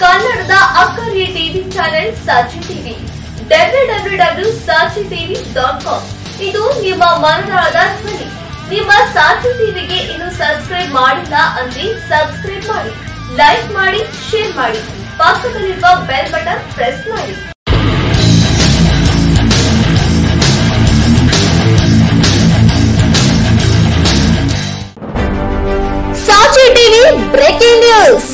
ಕನ್ನಡದ ಅಕ್ಕರಿಯ TV channel Sakshi TV W W W Sakshi TV dot com ಇದು ನಿಮ್ಮ ಮನದಾಳದ ಧ್ವನಿ ನಿಮ್ಮ ಸಾಕ್ಷಿ ಟಿವಿಗೆ ಇನ್ನು ಸಬ್ಸ್ಕ್ರೈಬ್ ಮಾಡಿಲ್ಲ ಅಂದ್ರೆ ಸಬ್ಸ್ಕ್ರೈಬ್ ಮಾಡಿ ಲೈಕ್ ಮಾಡಿ ಶೇರ್ ಮಾಡಿ ಪಕ್ಕದಲ್ಲಿರುವ ಬೆಲ್ ಬಟನ್ ಪ್ರೆಸ್ ಮಾಡಿ ಸಾಕ್ಷಿ ಟಿವಿ ಬ್ರೇಕಿಂಗ್ ನ್ಯೂಸ್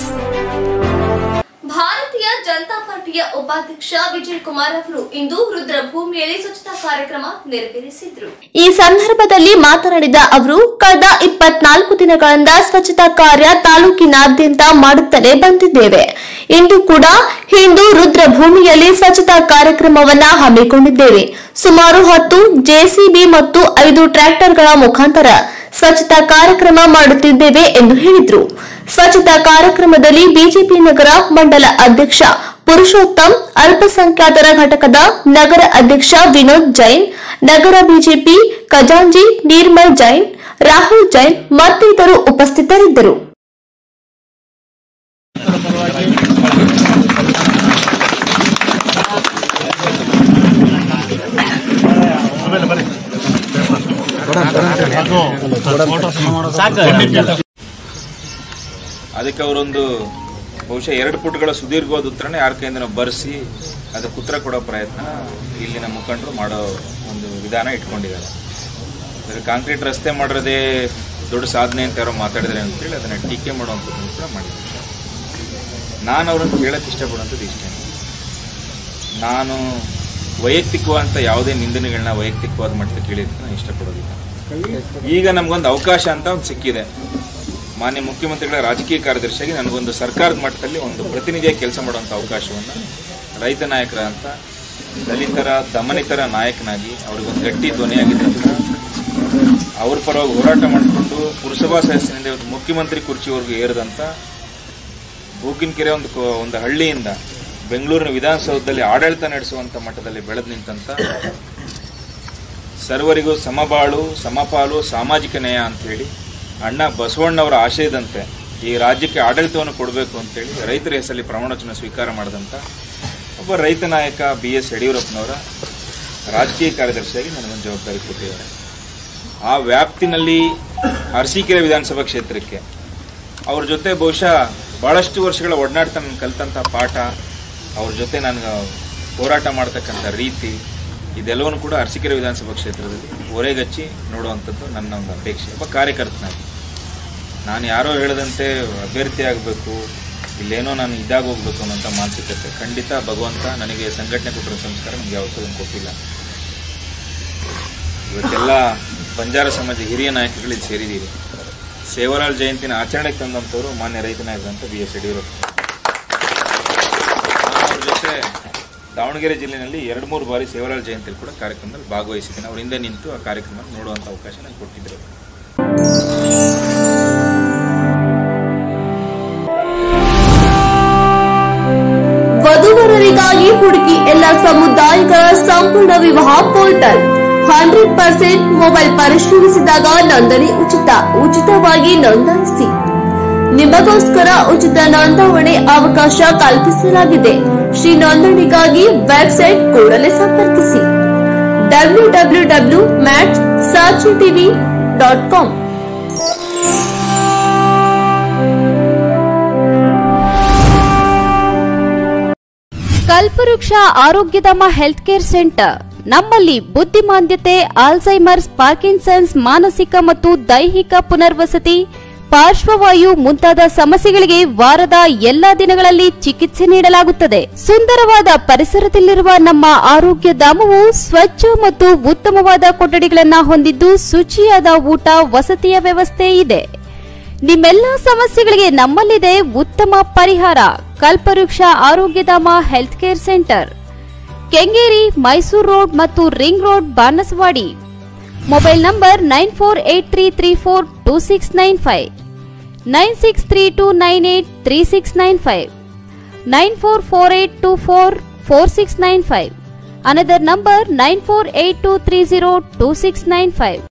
ಭಾರತೀಯ ಜನತಾ ಪಾರ್ಟಿಯ ಉಪಾಧ್ಯಕ್ಷ ವಿಜಯ್ ಕುಮಾರ್ ಅವರು ಇಂದು ರುದ್ರಭೂಮಿಯಲ್ಲಿ ಸ್ವಚ್ಛತಾ ಕಾರ್ಯಕ್ರಮ ನೆರವೇರಿಸಿದ್ರು ಈ ಸಂದರ್ಭದಲ್ಲಿ ಮಾತನಾಡಿದ ಅವರು ಕಳೆದ ಇಪ್ಪತ್ನಾಲ್ಕು ದಿನಗಳಿಂದ ಸ್ವಚ್ಛತಾ ಕಾರ್ಯ ತಾಲೂಕಿನಾದ್ಯಂತ ಮಾಡುತ್ತಲೇ ಬಂದಿದ್ದೇವೆ ಇಂದು ಕೂಡ ಇಂದು ರುದ್ರಭೂಮಿಯಲ್ಲಿ ಸ್ವಚ್ಛತಾ ಕಾರ್ಯಕ್ರಮವನ್ನ ಹಮ್ಮಿಕೊಂಡಿದ್ದೇವೆ ಸುಮಾರು ಹತ್ತು ಜೆಸಿಬಿ ಮತ್ತು ಐದು ಟ್ರ್ಯಾಕ್ಟರ್ಗಳ ಮುಖಾಂತರ ಸ್ವಚ್ಛತಾ ಕಾರ್ಯಕ್ರಮ ಮಾಡುತ್ತಿದ್ದೇವೆ ಎಂದು ಹೇಳಿದ್ರು ಸ್ವಚ್ಛತಾ ಕಾರ್ಯಕ್ರಮದಲ್ಲಿ ಬಿಜೆಪಿ ನಗರ ಮಂಡಲ ಅಧ್ಯಕ್ಷ ಪುರುಷೋತ್ತಮ್ ಅಲ್ಪಸಂಖ್ಯಾತರ ಘಟಕದ ನಗರ ಅಧ್ಯಕ್ಷ ವಿನೋದ್ ಜೈನ್ ನಗರ ಬಿಜೆಪಿ ಖಜಾಂಜಿ ನಿರ್ಮಲ್ ಜೈನ್ ರಾಹುಲ್ ಜೈನ್ ಮತ್ತಿತರರು ಉಪಸ್ಥಿತರಿದ್ದರು ಅದಕ್ಕೆ ಅವರೊಂದು ಬಹುಶಃ ಎರಡು ಪುಟಗಳ ಸುದೀರ್ಘವಾದ ಉತ್ತರನೇ ಯಾರ ಕೈಯಿಂದ ಬರೆಸಿ ಅದಕ್ಕೆ ಉತ್ತರ ಕೊಡೋ ಪ್ರಯತ್ನ ಇಲ್ಲಿನ ಮುಖಂಡರು ಮಾಡೋ ಒಂದು ವಿಧಾನ ಇಟ್ಕೊಂಡಿದ್ದಾರೆ ಅದಕ್ಕೆ ಕಾಂಕ್ರೀಟ್ ರಸ್ತೆ ಮಾಡಿರೋದೇ ದೊಡ್ಡ ಸಾಧನೆ ಅಂತ ಯಾರೋ ಮಾತಾಡಿದ್ರೆ ಅಂತೇಳಿ ಅದನ್ನ ಟೀಕೆ ಮಾಡುವಂಥದ್ದನ್ನು ಕೂಡ ಮಾಡಿದ್ದಾರೆ ನಾನು ಅವರನ್ನು ಹೇಳಕ್ಕೆ ಇಷ್ಟಪಡುವಂಥದ್ದು ಇಷ್ಟೇ ನಾನು ವೈಯಕ್ತಿಕವಾದಂಥ ಯಾವುದೇ ನಿಂದನೆಗಳನ್ನ ವೈಯಕ್ತಿಕವಾದ ಮಟ್ಟಕ್ಕೆ ಕೇಳಿದ್ದಕ್ಕೆ ನಾನು ಇಷ್ಟಪಡೋದಿಲ್ಲ ಈಗ ನಮಗೊಂದು ಅವಕಾಶ ಅಂತ ಒಂದು ಸಿಕ್ಕಿದೆ ಮಾನ್ಯ ಮುಖ್ಯಮಂತ್ರಿಗಳ ರಾಜಕೀಯ ಕಾರ್ಯದರ್ಶಿಯಾಗಿ ನನಗೊಂದು ಸರ್ಕಾರದ ಮಟ್ಟದಲ್ಲಿ ಒಂದು ಪ್ರತಿನಿಧಿಯ ಕೆಲಸ ಮಾಡುವಂಥ ಅವಕಾಶವನ್ನು ರೈತ ನಾಯಕರ ಅಂತ ದಲಿತರ ದಮನಿತರ ನಾಯಕನಾಗಿ ಅವ್ರಿಗೊಂದು ಗಟ್ಟಿ ಧ್ವನಿಯಾಗಿದ್ದಂಥ ಅವ್ರ ಪರವಾಗಿ ಹೋರಾಟ ಮಾಡಿಕೊಂಡು ಪುರಸಭಾ ಸದಸ್ಯನಿಂದ ಇವತ್ತು ಮುಖ್ಯಮಂತ್ರಿ ಕುರ್ಚಿವರೆಗೂ ಏರಿದಂಥ ಬೂಕಿನಕೆರೆ ಒಂದು ಕೊ- ಒಂದು ಹಳ್ಳಿಯಿಂದ ಬೆಂಗಳೂರಿನ ವಿಧಾನಸೌಧದಲ್ಲಿ ಆಡಳಿತ ನಡೆಸುವಂಥ ಮಟ್ಟದಲ್ಲಿ ಬೆಳೆದು ನಿಂತಂಥ ಸರ್ವರಿಗೂ ಸಮಬಾಳು ಸಮಪಾಲು ಸಾಮಾಜಿಕ ನ್ಯಾಯ ಅಂತೇಳಿ ಅಣ್ಣ ಬಸವಣ್ಣವರ ಆಶಯದಂತೆ ಈ ರಾಜ್ಯಕ್ಕೆ ಆಡಳಿತವನ್ನು ಕೊಡಬೇಕು ಅಂತೇಳಿ ರೈತರ ಹೆಸರಲ್ಲಿ ಪ್ರಮಾಣವಚನ ಸ್ವೀಕಾರ ಮಾಡಿದಂಥ ಒಬ್ಬ ರೈತ ನಾಯಕ ಬಿ ಎಸ್ ಯಡಿಯೂರಪ್ಪನವರ ರಾಜಕೀಯ ಕಾರ್ಯದರ್ಶಿಯಾಗಿ ನನಗೊಂದು ಜವಾಬ್ದಾರಿ ಕೊಟ್ಟಿದ್ದಾರೆ ಆ ವ್ಯಾಪ್ತಿನಲ್ಲಿ ಅರಸೀಕೆರೆ ವಿಧಾನಸಭಾ ಕ್ಷೇತ್ರಕ್ಕೆ ಅವ್ರ ಜೊತೆ ಬಹುಶಃ ಬಹಳಷ್ಟು ವರ್ಷಗಳ ಒಡನಾಟ ನಾನು ಕಲಿತಂಥ ಪಾಠ ಅವ್ರ ಜೊತೆ ನನಗೆ ಹೋರಾಟ ಮಾಡ್ತಕ್ಕಂಥ ರೀತಿ ಇದೆಲ್ಲವನ್ನು ಕೂಡ ಅರಸೀಕೆರೆ ವಿಧಾನಸಭಾ ಕ್ಷೇತ್ರದಲ್ಲಿ ಒರೆಗಚ್ಚಿ ನೋಡುವಂಥದ್ದು ನನ್ನ ಒಂದು ಅಪೇಕ್ಷೆ ಒಬ್ಬ ಕಾರ್ಯಕರ್ತನಾಗಿ ನಾನು ಯಾರೋ ಹೇಳದಂತೆ ಅಭ್ಯರ್ಥಿ ಆಗಬೇಕು ಇಲ್ಲೇನೋ ನಾನು ಇದಾಗ ಹೋಗ್ಬೇಕು ಅನ್ನೋಂಥ ಮಾನಸಿಕತೆ ಖಂಡಿತ ಭಗವಂತ ನನಗೆ ಸಂಘಟನೆ ಕೊಟ್ಟಿರೋ ಸಂಸ್ಕಾರ ನನಗೆ ಯಾವತ್ತೂ ಅದನ್ನು ಕೊಟ್ಟಿಲ್ಲ ಇವತ್ತೆಲ್ಲ ಬಂಜಾರ ಸಮಾಜ ಹಿರಿಯ ನಾಯಕಗಳು ಇಲ್ಲಿ ಸೇರಿದ್ದೀವಿ ಸೇವಲಾಲ್ ಜಯಂತಿನ ಆಚರಣೆಗೆ ತಂದಂಥವ್ರು ಮಾನ್ಯ ರೈತ ನಾಯಕರಂತ ಬಿ ಎಸ್ ಯಡಿಯೂರಪ್ಪ ನಾನು ಅವ್ರ ಜೊತೆ ದಾವಣಗೆರೆ ಜಿಲ್ಲೆಯಲ್ಲಿ ಎರಡು ಮೂರು ಬಾರಿ ಸೇವಲಾಲ್ ಜಯಂತಿಯಲ್ಲಿ ಕೂಡ ಕಾರ್ಯಕ್ರಮದಲ್ಲಿ ಭಾಗವಹಿಸಿದ್ದೀನಿ ಅವ್ರ ಹಿಂದೆ ನಿಂತು ಆ ಕಾರ್ಯಕ್ರಮ ನೋಡುವಂಥ ಅವಕಾಶ ನನಗೆ ಕೊಟ್ಟಿದ್ದರು ವಧುವರರಿಗಾಗಿ ಹುಡುಕಿ ಎಲ್ಲ ಸಮುದಾಯಗಳ ಸಂಪೂರ್ಣ ವಿವಾಹ ಪೋರ್ಟಲ್ ಹಂಡ್ರೆಡ್ ಪರ್ಸೆಂಟ್ ಮೊಬೈಲ್ ಪರಿಶೀಲಿಸಿದಾಗ ನೋಂದಣಿ ಉಚಿತ ಉಚಿತವಾಗಿ ನೋಂದಾಯಿಸಿ ನಿಮಗೋಸ್ಕರ ಉಚಿತ ನೋಂದಾವಣೆ ಅವಕಾಶ ಕಲ್ಪಿಸಲಾಗಿದೆ ಶ್ರೀ ನೋಂದಣಿಗಾಗಿ ವೆಬ್ಸೈಟ್ ಕೂಡಲೇ ಸಂಪರ್ಕಿಸಿ ಡಬ್ಲ್ಯೂ ಡಬ್ಲ್ಯೂ ಡಬ್ಲ್ಯೂ ಮ್ಯಾಚ್ ಸಾಚಿ TV dot com Kalpavriksha Arogyadhama health care centre ನಮ್ಮಲ್ಲಿ ಬುದ್ಧಿಮಾಂದ್ಯತೆ ಆಲ್ಝೈಮರ್ಸ್ ಪಾರ್ಕಿನ್ಸನ್ಸ್ ಮಾನಸಿಕ ಮತ್ತು ದೈಹಿಕ ಪುನರ್ವಸತಿ ಪಾರ್ಶ್ವವಾಯು ಮುಂತಾದ ಸಮಸ್ಯೆಗಳಿಗೆ ವಾರದ ಎಲ್ಲಾ ದಿನಗಳಲ್ಲಿ ಚಿಕಿತ್ಸೆ ನೀಡಲಾಗುತ್ತದೆ ಸುಂದರವಾದ ಪರಿಸರದಲ್ಲಿರುವ ನಮ್ಮ ಆರೋಗ್ಯ ಧಾಮವು ಸ್ವಚ್ಛ ಮತ್ತು ಉತ್ತಮವಾದ ಕೊಠಡಿಗಳನ್ನು ಹೊಂದಿದ್ದು ಶುಚಿಯಾದ ಊಟ ವಸತಿಯ ವ್ಯವಸ್ಥೆ ಇದೆ ನಿಮ್ಮೆಲ್ಲ ಸಮಸ್ಯೆಗಳಿಗೆ ನಮ್ಮಲ್ಲಿದೆ ಉತ್ತಮ ಪರಿಹಾರ Kalpavriksha Arogyadhama health care centre Kengeri Mysore road ಮತ್ತು ring road Banaswadi mobile number nine four eight three three four two six nine five nine six three two nine eight three six nine five nine four four eight two four four six nine five another number nine four eight two three zero two six nine five